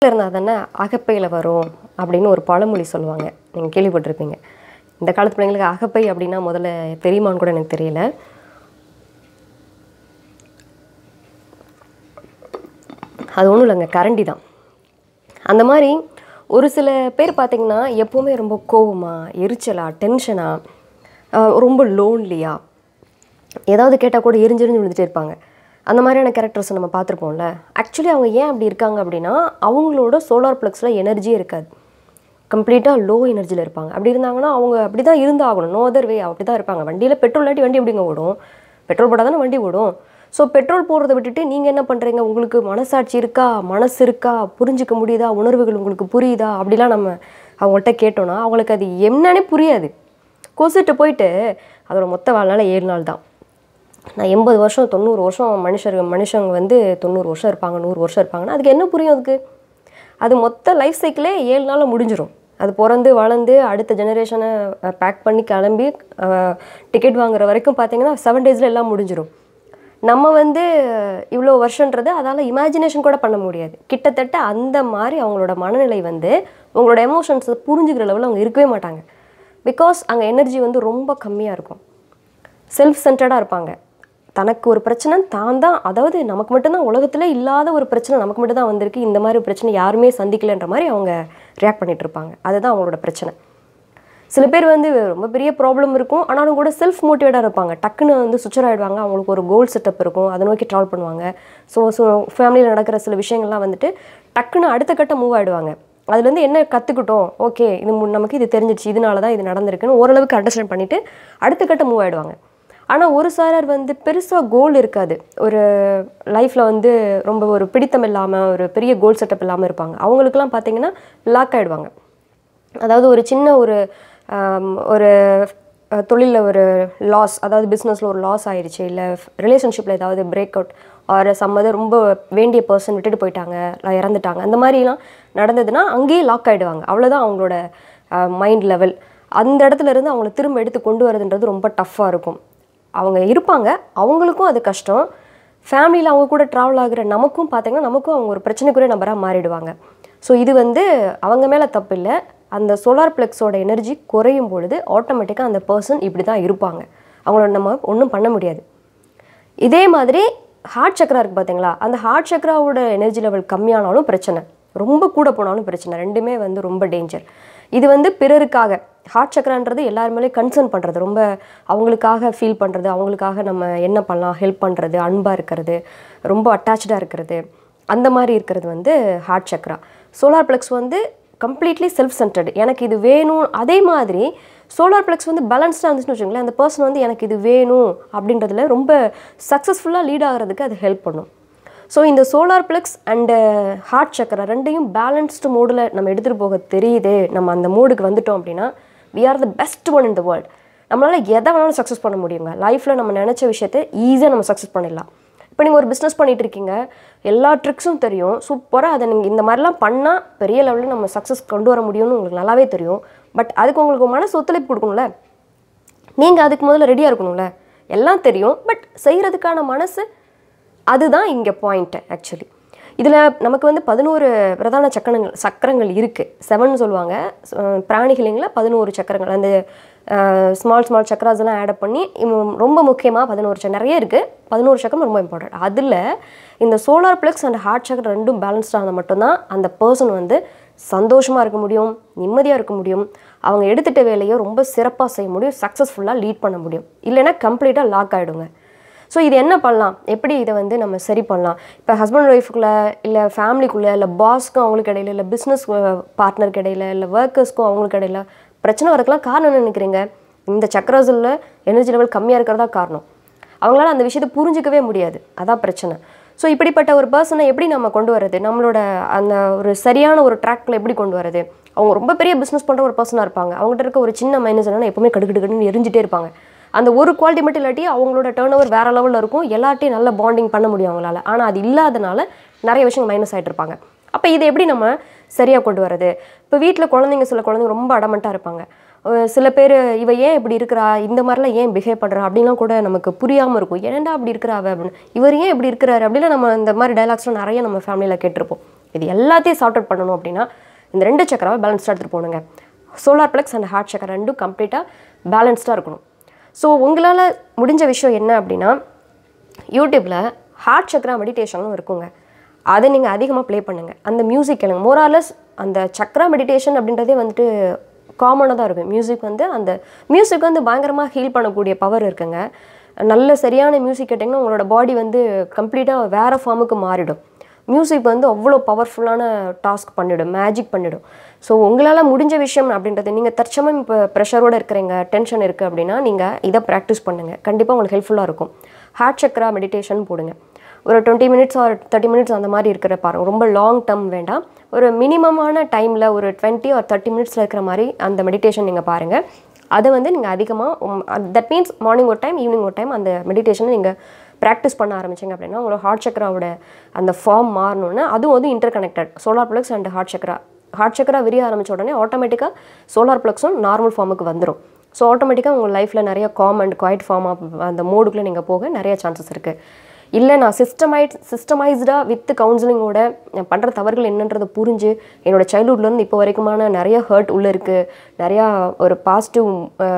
வீட்டில் இருந்தால் தானே அகப்பையில் வரும் அப்படின்னு ஒரு பழமொழி சொல்லுவாங்க நீங்கள் கேள்விப்பட்டிருப்பீங்க இந்த காலத்து பிள்ளைங்களுக்கு அகப்பை அப்படின்னா முதல்ல தெரியுமான்னு கூட எனக்கு தெரியல அது ஒன்றும் இல்லைங்க கரண்டி தான் அந்த மாதிரி ஒரு சில பேர் பார்த்தீங்கன்னா எப்போவுமே ரொம்ப கோவமா எரிச்சலா டென்ஷனா ரொம்ப லோன்லியா ஏதாவது கேட்டால் கூட எரிஞ்செரிஞ்சு விழுந்துட்டே இருப்பாங்க அந்த மாதிரியான கேரக்டர்ஸ் நம்ம பார்த்துருப்போம்ல ஆக்சுவலி அவங்க ஏன் அப்படி இருக்காங்க அப்படின்னா அவங்களோட சோலார் ப்ளக்ஸில் எனர்ஜியே இருக்காது கம்ப்ளீட்டாக லோ எனர்ஜியில் இருப்பாங்க அப்படி இருந்தாங்கன்னா அவங்க அப்படி தான் இருந்தாகணும் நோ அதர் வே அப்படி தான் இருப்பாங்க வண்டியில் பெட்ரோல் இல்லாட்டி வண்டி எப்படிங்க ஓடும் பெட்ரோல் போட்டால் தானே வண்டி ஓடும் ஸோ பெட்ரோல் போடுறத விட்டுட்டு நீங்கள் என்ன பண்ணுறீங்க உங்களுக்கு மனசாட்சி இருக்கா மனசு இருக்கா புரிஞ்சுக்க முடியுதா உணர்வுகள் உங்களுக்கு புரியுதா அப்படிலாம் நம்ம அவங்கள்ட்ட கேட்டோன்னா அவங்களுக்கு அது என்னன்னே புரியாது கொசுட்டு போயிட்டு அதோட மொத்த வாழ்நாள் ஏழு நாள் தான் நான் எண்பது வருஷம் தொண்ணூறு வருஷம் மனுஷர் மனுஷங்க வந்து தொண்ணூறு வருஷம் இருப்பாங்க நூறு வருஷம் இருப்பாங்கன்னா அதுக்கு என்ன புரியும் அதுக்கு அது மொத்த லைஃப் சைக்கிளே ஏழு நாளில் முடிஞ்சிடும் அது பிறந்து வளர்ந்து அடுத்த ஜெனரேஷனை பேக் பண்ணி கிளம்பி டிக்கெட் வாங்குற வரைக்கும் பார்த்தீங்கன்னா செவன் டேஸில் எல்லாம் முடிஞ்சிடும் நம்ம வந்து இவ்வளோ வருஷன்றது அதால் இமேஜினேஷன் கூட பண்ண முடியாது கிட்டத்தட்ட அந்த மாதிரி அவங்களோட மனநிலை வந்து உங்களோட எமோஷன்ஸை புரிஞ்சுக்கிற லெவலில் அவங்க இருக்கவே மாட்டாங்க பிகாஸ் அங்கே எனர்ஜி வந்து ரொம்ப கம்மியாக இருக்கும் செல்ஃப் சென்டர்டாக இருப்பாங்க தனக்கு ஒரு பிரச்சனை தான் தான் அதாவது நமக்கு மட்டும்தான் உலகத்தில் இல்லாத ஒரு பிரச்சனை நமக்கு மட்டும் தான் வந்திருக்கு இந்த மாதிரி ஒரு பிரச்சனை யாருமே சந்திக்கலைன்ற மாதிரி அவங்க ரியாக்ட் பண்ணிட்டு இருப்பாங்க அதுதான் அவங்களோட பிரச்சனை சில பேர் வந்து ரொம்ப பெரிய ப்ராப்ளம் இருக்கும் ஆனாலும் கூட செல்ஃப் மோட்டிவேட்டாக இருப்பாங்க டக்குன்னு வந்து சுச்சர் ஆகிடுவாங்க அவங்களுக்கு ஒரு கோல் செட்டப் இருக்கும் அதை நோக்கி ட்ராவல் பண்ணுவாங்க ஸோ ஸோ ஃபேமிலியில் நடக்கிற சில விஷயங்கள்லாம் வந்துட்டு டக்குன்னு அடுத்த கட்டம் மூவ் ஆகிடுவாங்க அதுலேருந்து என்ன கற்றுக்கிட்டோம் ஓகே இது மு- நமக்கு இது தெரிஞ்சிச்சு இதனால தான் இது நடந்திருக்குன்னு ஓரளவுக்கு அண்டர்ஸ்டாண்ட் பண்ணிவிட்டு அடுத்த கட்டம் மூவ் ஆகிடுவாங்க ஆனால் ஒரு சாரர் வந்து பெருசாக கோல் இருக்காது ஒரு லைஃப்பில் வந்து ரொம்ப ஒரு பிடித்தம் இல்லாமல் ஒரு பெரிய கோல் செட்டப் இல்லாமல் இருப்பாங்க அவங்களுக்குலாம் பார்த்தீங்கன்னா லாக் ஆகிடுவாங்க அதாவது ஒரு சின்ன ஒரு ஆம், ஒரு தொழிலில் ஒரு லாஸ் அதாவது பிஸ்னஸில் ஒரு லாஸ் ஆயிடுச்சு இல்லை ரிலேஷன்ஷிப்பில் ஏதாவது பிரேக் அவுட் ஆர் சம்மத ரொம்ப வேண்டிய பர்சன் விட்டுட்டு போயிட்டாங்க இல்லை இறந்துட்டாங்க அந்த மாதிரிலாம் நடந்ததுன்னா அங்கேயே லாக் ஆகிடுவாங்க அவ்வளோதான் அவங்களோட மைண்ட் லெவல் அந்த இடத்துல இருந்து அவங்கள திரும்ப எடுத்து கொண்டு வரதுன்றது ரொம்ப டஃப்பாக இருக்கும் அவங்க இருப்பாங்க அவங்களுக்கும் அது கஷ்டம் ஃபேமிலியில் அவங்க கூட ட்ராவல் ஆகுற நமக்கும் பார்த்தீங்கன்னா நமக்கும் அவங்க ஒரு பிரச்சனைக்குரிய நபராக மாறிடுவாங்க ஸோ இது வந்து அவங்க மேலே தப்பு இல்லை அந்த சோலார் பிளெக்ஸோட எனர்ஜி குறையும் பொழுது ஆட்டோமேட்டிக்காக அந்த பர்சன் இப்படி தான் இருப்பாங்க அவங்கள நம்ம ஒன்றும் பண்ண முடியாது இதே மாதிரி ஹார்ட் சக்கரா இருக்குது பார்த்தீங்களா அந்த ஹார்ட் சக்கராவோட எனர்ஜி லெவல் கம்மியானாலும் பிரச்சனை ரொம்ப கூட போனாலும் பிரச்சனை ரெண்டுமே வந்து ரொம்ப டேஞ்சர் இது வந்து பிறருக்காக ஹார்ட் சக்கரான்றது எல்லாருமே கன்சர்ன் பண்ணுறது ரொம்ப அவங்களுக்காக ஃபீல் பண்ணுறது அவங்களுக்காக நம்ம என்ன பண்ணலாம் ஹெல்ப் பண்ணுறது அன்பாக இருக்கிறது ரொம்ப அட்டாச்சாக இருக்கிறது அந்த மாதிரி இருக்கிறது வந்து ஹார்ட் சக்ரா சோலார் பிளக்ஸ் வந்து கம்ப்ளீட்லி செல்ஃப் சென்டர்டு எனக்கு இது வேணும் அதே மாதிரி சோலார் பிளக்ஸ் வந்து பேலன்ஸ்டாக இருந்துச்சுன்னு வச்சுக்கோங்களேன் அந்த பர்சன் வந்து எனக்கு இது வேணும் அப்படின்றதுல ரொம்ப சக்ஸஸ்ஃபுல்லாக லீட் ஆகிறதுக்கு அது ஹெல்ப் பண்ணும் ஸோ இந்த சோலார் பிளக்ஸ் அண்டு ஹார்ட் சக்கரை ரெண்டையும் பேலன்ஸ்டு மோடில் நம்ம எடுத்துகிட்டு போக தெரியுது நம்ம அந்த மோடுக்கு வந்துட்டோம் அப்படின்னா we are the best one in the world நம்மளால் எதை வேணாலும் சக்ஸஸ் பண்ண முடியுங்க லைஃப்பில் நம்ம நினச்ச விஷயத்தை ஈஸியாக நம்ம சக்ஸஸ் பண்ணிடலாம் இப்போ நீங்கள் ஒரு பிஸ்னஸ் பண்ணிட்டு இருக்கீங்க எல்லா ட்ரிக்ஸும் தெரியும் சூப்பராக அதை நீங்கள் இந்த மாதிரிலாம் பண்ணால் பெரிய லெவலில் நம்ம சக்ஸஸ் கொண்டு வர முடியும்னு உங்களுக்கு நல்லாவே தெரியும் பட் அதுக்கு உங்களுக்கு மனசு ஒத்துழைப்பு கொடுக்கணும்ல நீங்கள் அதுக்கு முதல்ல ரெடியாக இருக்கணும்ல எல்லாம் தெரியும் பட் செய்கிறதுக்கான மனசு அதுதான் இங்கே பாயிண்ட்டு ஆக்சுவலி இதில் நமக்கு வந்து பதினோரு பிரதான சக்கரங்கள் சக்கரங்கள் இருக்குது செவன் சொல்லுவாங்க அஹ் பிராணிகளிங்கில் பதினோரு சக்கரங்கள் அந்த ஸ்மால் ஸ்மால் சக்கராஸ் எல்லாம் ஆட் பண்ணி இவ் ரொம்ப முக்கியமாக பதினோரு சக்கரம் நிறைய இருக்குது பதினோரு சக்கரம் ரொம்ப இம்பார்ட்டன்ட் அதில் இந்த சோலார் பிளக்ஸ் அண்ட் ஹார்ட் சக்கரம் ரெண்டும் பேலன்ஸ்டாக இருந்தால் மட்டும்தான் அந்த பர்சன் வந்து சந்தோஷமாக இருக்க முடியும் நிம்மதியாக இருக்க முடியும் அவங்க எடுத்துட்ட வேலையை ரொம்ப சிறப்பாக செய்ய முடியும் சக்ஸஸ்ஃபுல்லாக லீட் பண்ண முடியும் இல்லைன்னா கம்ப்ளீட்டாக லாக் ஆகிடுங்க ஸோ இது என்ன பண்ணலாம் எப்படி இதை வந்து நம்ம சரி பண்ணலாம் இப்போ ஹஸ்பண்ட் ஒய்ஃபுக்குள்ளே இல்லை ஃபேமிலிக்குள்ளே இல்லை பாஸ்க்கும் அவங்களுக்கு இடையில இல்லை பிஸ்னஸ் பார்ட்னருக்கு இடையில இல்லை ஒர்க்கர்ஸ்க்கும் அவங்களுக்கு இடையில பிரச்சனை வரதுக்கெலாம் காரணம் என்ன நினைக்கிறீங்க இந்த சக்கராசில் எனர்ஜி லெவல் கம்மியாக இருக்கிறதா காரணம் அவங்களால அந்த விஷயத்தை புரிஞ்சிக்கவே முடியாது அதான் பிரச்சனை ஸோ இப்படிப்பட்ட ஒரு பர்சனை எப்படி நம்ம கொண்டு வரது நம்மளோட அந்த ஒரு சரியான ஒரு ட்ராக்ல எப்படி கொண்டு வரது அவங்க ரொம்ப பெரிய பிஸ்னஸ் பண்ணுற ஒரு பர்சனாக இருப்பாங்க அவங்ககிட்ட இருக்க ஒரு சின்ன மைனஸ் என்னன்னா எப்பவுமே கடுக்கடுக்கடுன்னு எரிஞ்சிட்டே இருப்பாங்க அந்த ஒரு குவாலிட்டி மட்டும் இல்லாட்டி அவங்களோட டேர்ன் ஓவர் வேறு லெவலில் இருக்கும் எல்லார்ட்டையும் நல்ல பாண்டிங் பண்ண முடியும் அவங்களால ஆனால் அது இல்லாதனால நிறைய விஷயங்கள் மைனஸ் ஆகிட்டு இருப்பாங்க அப்போ இதை எப்படி நம்ம சரியாக கொண்டு வரது இப்போ வீட்டில் குழந்தைங்க சில குழந்தைங்க ரொம்ப அடமெண்ட்டாக இருப்பாங்க அஹ் சில பேர் இவ ஏன் இப்படி இருக்கிறா இந்த மாதிரிலாம் ஏன் பிஹேவ் பண்ணுறா அப்படின்லாம் கூட நமக்கு புரியாமல் இருக்கும் ஏன்டா அப்படி இருக்கிறா அவ அப்படின்னு இவர் ஏன் இப்படி இருக்கிறாரு அப்படிலாம் நம்ம இந்த மாதிரி டைலாக்ஸ்லாம் நிறைய நம்ம ஃபேமிலியில் கேட்டிருப்போம் இது எல்லாத்தையும் சார்ட் அவுட் பண்ணணும் அப்படின்னா இந்த ரெண்டு சக்கராவை பேலன்ஸ்டாக எடுத்துகிட்டு போகணுங்க சோலார் ப்ளக்ஸ் அண்ட் ஹார்ட் சக்கரை ரெண்டும் கம்ப்ளீட்டாக பேலன்ஸ்டாக இருக்கணும் ஸோ உங்களால் முடிஞ்ச விஷயம் என்ன அப்படின்னா யூடியூப்பில் ஹார்ட் சக்ரா மெடிடேஷனும் இருக்குங்க அதை நீங்கள் அதிகமாக ப்ளே பண்ணுங்கள் அந்த மியூசிக் கேளுங்க மோராலஸ் அந்த சக்ரா மெடிடேஷன் அப்படின்றதே வந்துட்டு காமனாக தான் இருக்கும் மியூசிக் வந்து அந்த மியூசிக் வந்து பயங்கரமாக ஹீல் பண்ணக்கூடிய பவர் இருக்குங்க நல்ல சரியான மியூசிக் கேட்டிங்கன்னா உங்களோட பாடி வந்து கம்ப்ளீட்டாக வேறு ஃபார்முக்கு மாறிடும் மியூசிக் வந்து அவ்வளோ பவர்ஃபுல்லான டாஸ்க் பண்ணிடும் மேஜிக் பண்ணிடும் ஸோ உங்களால் முடிஞ்ச விஷயம் அப்படின்றது நீங்கள் தற்சமயம் இப்போ ப்ரெஷரோடு இருக்கிறீங்க டென்ஷன் இருக்குது அப்படின்னா நீங்கள் இதை ப்ராக்டிஸ் பண்ணுங்கள் கண்டிப்பாக உங்களுக்கு ஹெல்ப்ஃபுல்லாக இருக்கும் ஹார்ட் சக்ரா மெடிடேஷன் போடுங்க ஒரு twenty minutes or thirty minutes அந்த மாதிரி இருக்கிற பாருங்க ரொம்ப லாங் டேர்ம் வேண்டாம் ஒரு மினிமமான டைமில் ஒரு டுவெண்ட்டி ஆர் தேர்ட்டி மினிட்ஸில் இருக்கிற மாதிரி அந்த மெடிடேஷன் நீங்கள் பாருங்கள் அதை வந்து நீங்கள் அதிகமாக தட் மீன்ஸ் மார்னிங் ஒரு டைம் ஈவினிங் ஒரு டைம் அந்த மெடிடேஷனை நீங்கள் ப்ராக்டிஸ் பண்ண ஆரம்பிச்சிங்க அப்படின்னா உங்களோட ஹார்ட் சக்கராவோட அந்த ஃபார்ம் மாறணும்னா அதுவும் வந்து interconnected solar plexus and heart chakra heart chakra விரிய ஆரம்பிச்ச உடனே ஆட்டோமேட்டிக்காக சோலார் ப்ளக்ஸும் நார்மல் ஃபார்முக்கு வந்துடும் ஸோ ஆட்டோமேட்டிக்காக உங்கள் லைஃப்பில் நிறைய காம் அண்ட் குவைட் ஃபார்ம் அந்த மோடுக்குள்ளே நீங்கள் போக நிறைய சான்சஸ் இருக்குது இல்லை நான் சிஸ்டமைட் சிஸ்டமைஸ்டாக வித் கவுன்சிலிங்கோட நான் பண்ணுற தவறுகள் என்னன்றதை புரிஞ்சு என்னோடய சைல்ட்ஹுட்லேருந்து இப்போ வரைக்குமான நிறைய ஹர்ட் உள்ளே இருக்குது நிறையா ஒரு பாசிட்டிவ்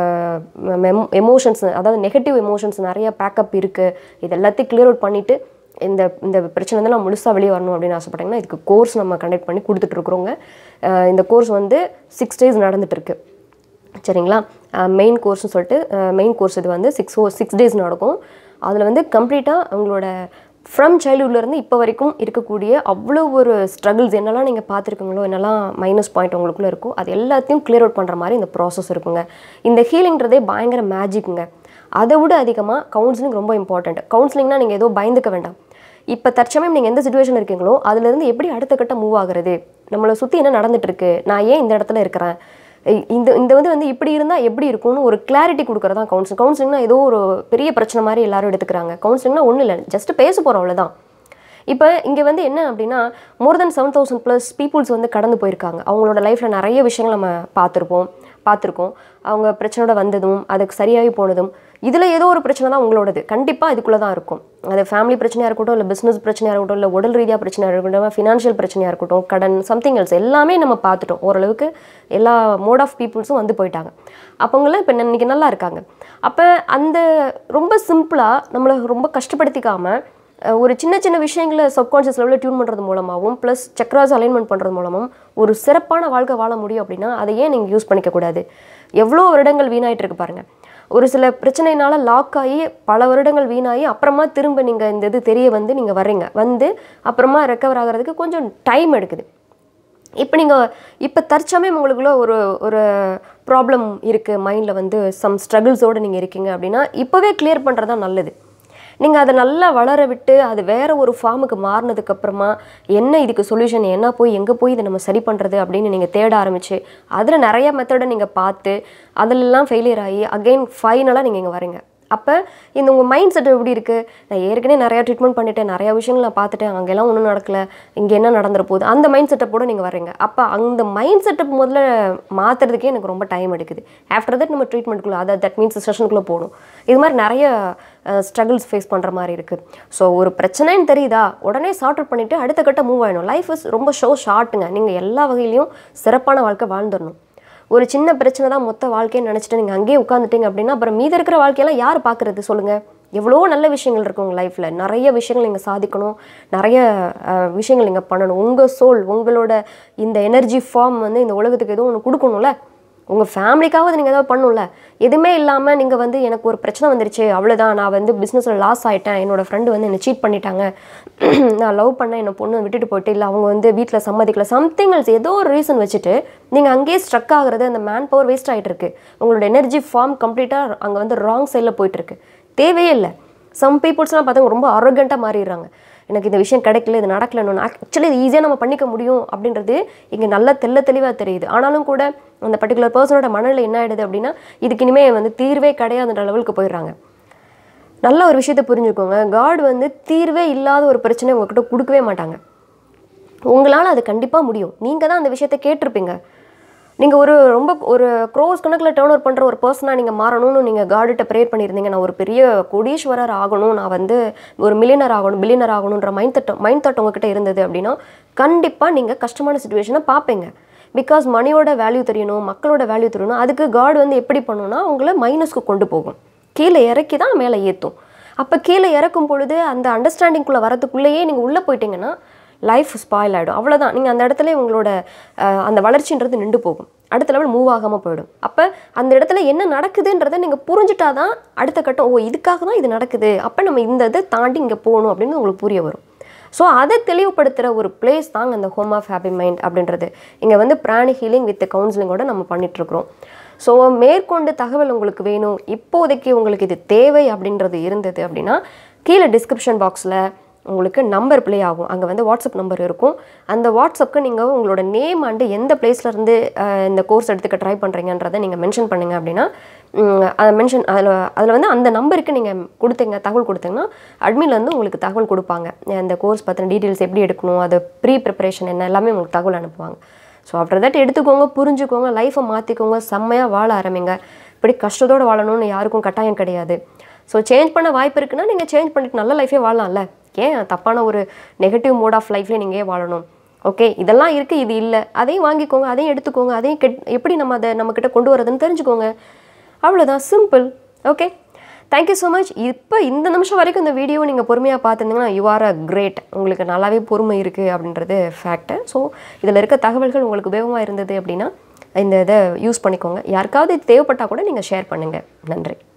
எமோஷன்ஸ் அதாவது நெகட்டிவ் எமோஷன்ஸ் நிறைய பேக்கப் இருக்குது இது எல்லாத்தையும் கிளியர் அவுட் பண்ணிவிட்டு இந்த இந்த பிரச்சனை வந்து நான் முழுசாக வெளியே வரணும் அப்படின்னு ஆசைப்பட்டீங்கன்னா இதுக்கு கோர்ஸ் நம்ம கண்டக்ட் பண்ணி கொடுத்துட்ருக்குறோங்க இந்த கோர்ஸ் வந்து சிக்ஸ் டேஸ் நடந்துகிட்ருக்கு சரிங்களா மெயின் கோர்ஸ்னு சொல்லிட்டு மெயின் கோர்ஸ் இது வந்து சிக்ஸ் சிக்ஸ் டேஸ் நடக்கும் அதில் வந்து கம்ப்ளீட்டாக உங்களோட ஃப்ரம் சைல்ட்ஹுட்லேருந்து இப்போ வரைக்கும் இருக்கக்கூடிய அவ்வளோ ஒரு ஸ்ட்ரகிள்ஸ் என்னெல்லாம் நீங்கள் பார்த்துருக்கீங்களோ என்னெல்லாம் மைனஸ் பாயிண்ட் உங்களுக்குள்ளே இருக்கோ அது எல்லாத்தையும் கிளியர் அவுட் பண்ணுற மாதிரி இந்த ப்ராசஸ் இருக்குங்க இந்த ஹீலிங்கிறதே பயங்கர மேஜிக்குங்க அதை விட அதிகமாக கவுன்சிலிங் ரொம்ப இம்பார்ட்டண்ட் கவுன்சிலிங்னா நீங்கள் ஏதோ பயந்துக்க வேண்டாம் இப்போ தற்சமயம் நீங்கள் எந்த சுச்சுவேஷன் இருக்கீங்களோ அதுலேருந்து எப்படி அடுத்த கட்டம் மூவ் ஆகுறது நம்மளை சுற்றி என்ன நடந்துட்டு இருக்கு நான் ஏன் இந்த இடத்துல இருக்கிறேன் இ- இந்த இந்த வந்து வந்து இப்படி இருந்தால் எப்படி இருக்கும்னு ஒரு கிளாரிட்டி கொடுக்குறது தான் கவுன்சிலிங் கவுன்சிலிங்னா ஏதோ ஒரு பெரிய பிரச்சனை மாதிரி எல்லாரும் எடுத்துக்கிறாங்க கவுன்சிலிங்னா ஒன்றும் இல்லை ஜஸ்ட் பேச போகிறோம் அவ்வளோதான் இப்போ இங்கே வந்து என்ன அப்படின்னா more than seven thousand plus peoples வந்து கடந்து போயிருக்காங்க அவங்களோட லைஃப்பில் நிறைய விஷயங்கள் நம்ம பார்த்துருப்போம் பார்த்துருக்கோம் அவங்க பிரச்சனையோட வந்ததும் அதுக்கு சரியாகி போனதும் இதில் ஏதோ ஒரு பிரச்சனை தான் உங்களோடது கண்டிப்பாக இதுக்குள்ளே தான் இருக்கும் அது ஃபேமிலி பிரச்சனையாக இருக்கட்டும் இல்லை பிஸ்னஸ் பிரச்சனையாக இருக்கட்டும் இல்லை உடல் ரீதியாக பிரச்சனையாக இருக்கட்டும் ஃபினான்ஷியல் பிரச்சனையாக இருக்கட்டும் கடன் சம்திங் எல்ஸ் எல்லாமே நம்ம பார்த்துட்டோம் ஓரளவுக்கு எல்லா மோட் ஆஃப் பீப்புள்ஸும் வந்து போயிட்டாங்க அப்போங்களாம் இப்போ இன்னைக்கு நல்லா இருக்காங்க அப்போ அந்த ரொம்ப சிம்பிளாக நம்மளை ரொம்ப கஷ்டப்படுத்திக்காமல் அஹ் ஒரு சின்ன சின்ன விஷயங்களை சப்கான்ஷியஸ் லெவலில் டியூன் பண்ணுறது மூலமாகவும் ப்ளஸ் சக்ராஸ் அலைன்மெண்ட் பண்ணுறது மூலமும் ஒரு சிறப்பான வாழ்க்கை வாழ முடியும் அப்படின்னா அதை ஏன் நீங்கள் யூஸ் பண்ணிக்கக்கூடாது எவ்வளோ வருடங்கள் வீணாயிட்டு இருக்கு பாருங்க ஒரு சில பிரச்சனைனால லாக் ஆகி பல வருடங்கள் வீணாகி அப்புறமா திரும்ப நீங்கள் இந்த இது தெரிய வந்து நீங்கள் வர்றீங்க வந்து அப்புறமா ரெக்கவர் ஆகிறதுக்கு கொஞ்சம் டைம் எடுக்குது இப்போ நீங்கள் இப்போ தற்சமயம் உங்களுக்குள்ள ஒரு ஒரு ப்ராப்ளம் இருக்குது மைண்டில் வந்து சம் ஸ்ட்ரகிள்ஸோடு நீங்கள் இருக்கீங்க அப்படின்னா இப்போவே கிளியர் பண்ணுறது தான் நல்லது நீங்கள் அதை நல்லா வளர விட்டு அது வேற ஒரு ஃபார்முக்கு மாறினதுக்கு அப்புறமா என்ன இதுக்கு சொல்யூஷன் என்ன போய் எங்கே போய் இதை நம்ம சரி பண்ணுறது அப்படின்னு நீங்கள் தேட ஆரம்பிச்சு அதில் நிறைய மெத்தடை நீங்கள் பார்த்து அதிலெல்லாம் ஃபெயிலியர் ஆகி அகைன் ஃபைனலாக நீங்கள் இங்கே வரீங்க அப்போ இந்த உங்கள் மைண்ட் செட் எப்படி இருக்குது நான் ஏற்கனவே நிறையா ட்ரீட்மெண்ட் பண்ணிட்டேன் நிறையா விஷயங்கள் நான் பார்த்துட்டேன் அங்கெல்லாம் ஒன்றும் நடக்கல இங்கே என்ன நடந்துற போகுது அந்த மைண்ட் செட்டப்போட நீங்கள் வர்றீங்க அப்போ அந்த மைண்ட் செட்டப் முதல்ல மாற்றுறதுக்கே எனக்கு ரொம்ப டைம் எடுக்குது ஆஃப்டர் தட் நம்ம ட்ரீட்மெண்ட்டுக்குள்ளே அதாவது தட் மீன்ஸ் செஷனுக்குள்ளே போகணும் இது மாதிரி நிறைய ஸ்ட்ரகிள்ஸ் ஃபேஸ் பண்ணுற மாதிரி இருக்குது ஸோ ஒரு பிரச்சனைன்னு தெரியுதா உடனே சார்ட் அவுட் பண்ணிவிட்டு அடுத்த கட்ட மூவ் ஆகணும் லைஃப் இஸ் ரொம்ப ஷோ ஷார்ட்டுங்க நீங்கள் எல்லா வகையிலையும் சிறப்பான வாழ்க்கை வாழ்ந்துடணும் ஒரு சின்ன பிரச்சனை தான் மொத்த வாழ்க்கைன்னு நினச்சிட்டு நீங்கள் அங்கேயே உட்காந்துட்டீங்க அப்படின்னா அப்புறம் மீதி இருக்கிற வாழ்க்கையெல்லாம் யார் பார்க்குறது சொல்லுங்கள் எவ்வளோ நல்ல விஷயங்கள் இருக்குது உங்கள் லைஃப்பில் நிறைய விஷயங்கள் நீங்கள் சாதிக்கணும் நிறைய அஹ், விஷயங்கள் நீங்கள் பண்ணணும் உங்கள் சோல் உங்களோட இந்த எனர்ஜி ஃபார்ம் வந்து இந்த உலகத்துக்கு எதுவும் ஒன்று கொடுக்கணும்ல உங்கள் ஃபேமிலிக்காவது நீங்கள் ஏதாவது பண்ணணும்ல எதுவுமே இல்லாமல் நீங்கள் வந்து எனக்கு ஒரு பிரச்சனை வந்துருச்சு அவ்வளோதான் நான் வந்து பிஸ்னஸில் லாஸ் ஆகிட்டேன் என்னோட ஃப்ரெண்டு வந்து என்னை சீட் பண்ணிட்டாங்க நான் லவ் பண்ண என்னை பொண்ணு விட்டுட்டு போயிட்டு இல்லை அவங்க வந்து வீட்டில் சம்மதிக்கல சம்திங் எல்ஸ் ஏதோ ஒரு ரீசன் வச்சுட்டு நீங்கள் அங்கேயே ஸ்ட்ரக் ஆகுறது அந்த மேன் பவர் வேஸ்ட் ஆகிட்டு இருக்கு உங்களோட எனர்ஜி ஃபார்ம் கம்ப்ளீட்டாக அங்கே வந்து ராங் சைடில் போயிட்டு இருக்கு தேவையே இல்லை சம் பீப்புள்ஸ்லாம் பார்த்தா ரொம்ப அரகண்ட்டாக மாறிடுறாங்க எனக்கு இந்த விஷயம் கிடைக்கல இது நடக்கலன்னு ஆக்சுவலி இது ஈஸியாக நம்ம பண்ணிக்க முடியும் அப்படின்றது இங்கே நல்லா தெள்ள தெளிவாக தெரியுது ஆனாலும் கூட அந்த பர்டிகுலர் பர்சனோட மனநிலை என்ன ஆயிடுது அப்படின்னா இதுக்கு இனிமே வந்து தீர்வே கிடையாதுன்ற லெவலுக்கு போயிடுறாங்க நல்ல ஒரு விஷயத்தை புரிஞ்சுக்கோங்க காட் வந்து தீர்வே இல்லாத ஒரு பிரச்சனை உங்ககிட்ட கொடுக்கவே மாட்டாங்க உங்களால் அது கண்டிப்பாக முடியும் நீங்கள் தான் அந்த விஷயத்தை கேட்டிருப்பீங்க நீங்கள் ஒரு ரொம்ப ஒரு க்ரோஸ் கணக்கில் டேர்ன் ஓவர் பண்ணுற ஒரு பர்சனாக நீங்கள் மாறணும்னு நீங்கள் காடிட்ட ப்ரேயர் பண்ணியிருந்தீங்க நான் ஒரு பெரிய கோடீஸ்வரர் ஆகணும் நான் வந்து ஒரு மில்லியனர் ஆகணும் பில்லியனர் ஆகணுன்ற மைண்ட் தட்டம் மைண்ட் தாட் உங்ககிட்ட இருந்தது அப்படின்னா கண்டிப்பாக நீங்கள் கஷ்டமான சுச்சுவேஷனை பார்ப்பீங்க பிகாஸ் மணியோட வேல்யூ தெரியணும் மக்களோட வேல்யூ தெரியணும் அதுக்கு காட் வந்து எப்படி பண்ணணும்னா உங்களை மைனஸ்க்கு கொண்டு போகும் கீழே இறக்கி தான் மேலே ஏற்றும் அப்போ கீழே இறக்கும் பொழுது அந்த அண்டர்ஸ்டாண்டிங்குள்ளே வரதுக்குள்ளேயே நீங்கள் உள்ளே போயிட்டீங்கன்னா லைஃப் ஸ்பாயில் ஆகிடும் அவ்வளோதான் நீங்கள் அந்த இடத்துல உங்களோட அஹ், அந்த வளர்ச்சின்றது நின்று போகும் அடுத்த லெவல் மூவ் ஆகாமல் போயிடும் அப்போ அந்த இடத்துல என்ன நடக்குதுன்றதை நீங்கள் புரிஞ்சுட்டா தான் அடுத்த கட்டம் ஓ இதுக்காக தான் இது நடக்குது அப்போ நம்ம இந்த இதை தாண்டி இங்கே போகணும் அப்படின்னு உங்களுக்கு புரிய வரும் ஸோ அதை தெளிவுபடுத்துகிற ஒரு பிளேஸ் தாங்க அந்த ஹோம் ஆஃப் ஹாப்பி மைண்ட் அப்படின்றது இங்கே வந்து பிராணி ஹீலிங் வித் கவுன்சிலிங்கோட நம்ம பண்ணிகிட்ருக்குறோம் ஸோ மேற்கொண்டு தகவல் உங்களுக்கு வேணும் இப்போதைக்கு உங்களுக்கு இது தேவை அப்படின்றது இருந்தது அப்படின்னா கீழே டிஸ்கிரிப்ஷன் பாக்ஸில் உங்களுக்கு நம்பர் ப்ளே ஆகும் அங்கே வந்து வாட்ஸ்அப் நம்பர் இருக்கும் அந்த வாட்ஸ்அப்க்கு நீங்கள் உங்களோட நேம் அண்டு எந்த பிளேஸ்ல இருந்து அஹ், இந்த கோர்ஸ் எடுத்துக்க ட்ரை பண்ணுறீங்கன்றதை நீங்கள் மென்ஷன் பண்ணுங்க அப்படின்னா ம், அதை மென்ஷன் அதில் அதில் வந்து அந்த நம்பருக்கு நீங்கள் கொடுத்தீங்க தகவல் கொடுத்தீங்கன்னா அட்மின்லேருந்து உங்களுக்கு தகவல் கொடுப்பாங்க அந்த கோர்ஸ் பற்றின டீட்டெயில்ஸ் எப்படி எடுக்கணும் அது ப்ரீ ப்ரிப்பரேஷன் என்ன எல்லாமே உங்களுக்கு தகவல் அனுப்புவாங்க ஸோ ஆஃப்டர் தட் எடுத்துக்கோங்க புரிஞ்சுக்கோங்க லைஃப்பை மாற்றிக்கோங்க செம்மையாக வாழ ஆரம்பிங்க இப்படி கஷ்டத்தோடு வாழணும்னு யாருக்கும் கட்டாயம் கிடையாது ஸோ சேஞ்ச் பண்ண வாய்ப்பு இருக்குன்னா நீங்கள் சேஞ்ச் பண்ணிட்டு நல்ல லைஃபே வாழலாம்ல ஏன் தப்பான ஒரு நெகட்டிவ் மோட் ஆஃப் லைஃப்லேயே நீங்கள் ஏன் வாழணும் ஓகே இதெல்லாம் இருக்குது இது இல்லை அதையும் வாங்கிக்கோங்க அதையும் எடுத்துக்கோங்க அதையும் கெட் எப்படி நம்ம அதை நம்மக்கிட்ட கொண்டு வரதுன்னு தெரிஞ்சுக்கோங்க அவ்வளோதான் simple okay thank you so much இப்போ இந்த நிமிஷம் வரைக்கும் இந்த வீடியோ நீங்கள் பொறுமையாக பார்த்துருந்தீங்கன்னா யூ ஆர் அ கிரேட் உங்களுக்கு நல்லாவே பொறுமை இருக்குது அப்படின்றது ஃபேக்ட்டு ஸோ இதில் இருக்க தகவல்கள் உங்களுக்கு உபயோகமாக இருந்தது அப்படின்னா இந்த இதை யூஸ் பண்ணிக்கோங்க யாருக்காவது இது தேவைப்பட்டால் கூட நீங்கள் ஷேர் பண்ணுங்கள் நன்றி